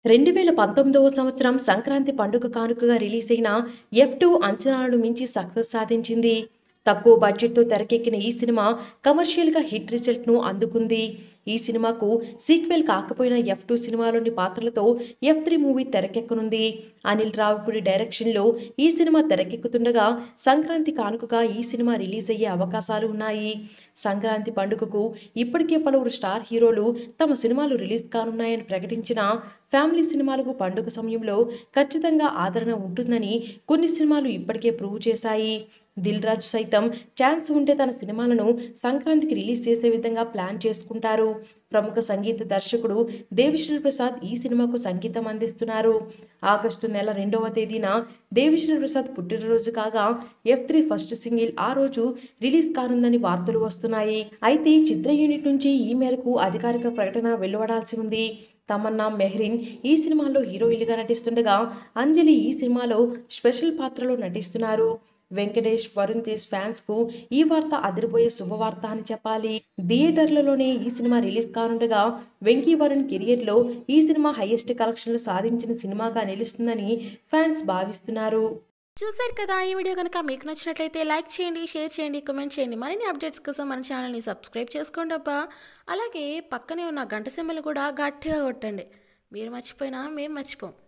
రెండు వేల పంతొమ్మిదవ సంవత్సరం సంక్రాంతి పండుగ కానుకగా రిలీజ్ అయిన ఎఫ్ టూ అంచనాలను మించి సక్సెస్ సాధించింది తక్కువ బడ్జెట్తో తెరకెక్కిన ఈ సినిమా కమర్షియల్గా హిట్ రిజల్ట్ను అందుకుంది ఈ సినిమాకు సీక్వెల్ కాకపోయినా ఎఫ్ టూ సినిమాలోని పాత్రలతో ఎఫ్ త్రీ మూవీ తెరకెక్కనుంది అనిల్ రావిపూడి డైరెక్షన్లో ఈ సినిమా తెరకెక్కుతుండగా సంక్రాంతి కానుకగా ఈ సినిమా రిలీజ్ అయ్యే అవకాశాలు ఉన్నాయి సంక్రాంతి పండుగకు ఇప్పటికే పలువురు స్టార్ హీరోలు తమ సినిమాలు రిలీజ్ కానున్నాయని ప్రకటించిన ఫ్యామిలీ సినిమాలకు పండుగ సమయంలో ఖచ్చితంగా ఆదరణ ఉంటుందని కొన్ని సినిమాలు ఇప్పటికే ప్రూవ్ చేశాయి దిల్ రాజు సైతం ఛాన్స్ ఉంటే తన సినిమాలను సంక్రాంతికి రిలీజ్ చేసే విధంగా ప్లాన్ చేసుకుంటారు ప్రముఖ సంగీత దర్శకుడు దేవిశ్రీ ప్రసాద్ ఈ సినిమాకు సంగీతం అందిస్తున్నారు ఆగస్టు నెల రెండవ తేదీన దేవిశ్రీ ప్రసాద్ పుట్టినరోజు కాగా ఎఫ్ త్రీ ఫస్ట్ సింగిల్ ఆ రోజు రిలీజ్ కానుందని వార్తలు వస్తున్నాయి అయితే చిత్ర యూనిట్ నుంచి ఈ మేరకు అధికారిక ప్రకటన వెలువడాల్సి ఉంది తమన్నా మెహ్రిన్ ఈ సినిమాలో హీరోయిన్గా నటిస్తుండగా అంజలి ఈ సినిమాలో స్పెషల్ పాత్రలో నటిస్తున్నారు వెంకటేష్ వరుణ్ తేజ్ ఫ్యాన్స్ కు ఈ వార్త అదిరిపోయే శుభవార్త అని చెప్పాలి థియేటర్లలోనే ఈ సినిమా రిలీజ్ కానుండగా వెంకీ వరుణ్ కెరియర్ లో ఈ సినిమా హైయెస్ట్ కలెక్షన్లు సాధించిన సినిమాగా నిలుస్తుందని ఫ్యాన్స్ భావిస్తున్నారు చూశారు కదా ఈ వీడియో కనుక మీకు నచ్చినట్లయితే లైక్ చేయండి షేర్ చేయండి కామెంట్ చేయండి మరిన్ని అప్డేట్స్ కోసం మన ఛానల్ని సబ్స్క్రైబ్ చేసుకోండి అబ్బా అలాగే పక్కనే ఉన్న గంట సింబల్ కూడా గట్టిగా కొట్టండి మీరు మర్చిపోయినా మేము మర్చిపోం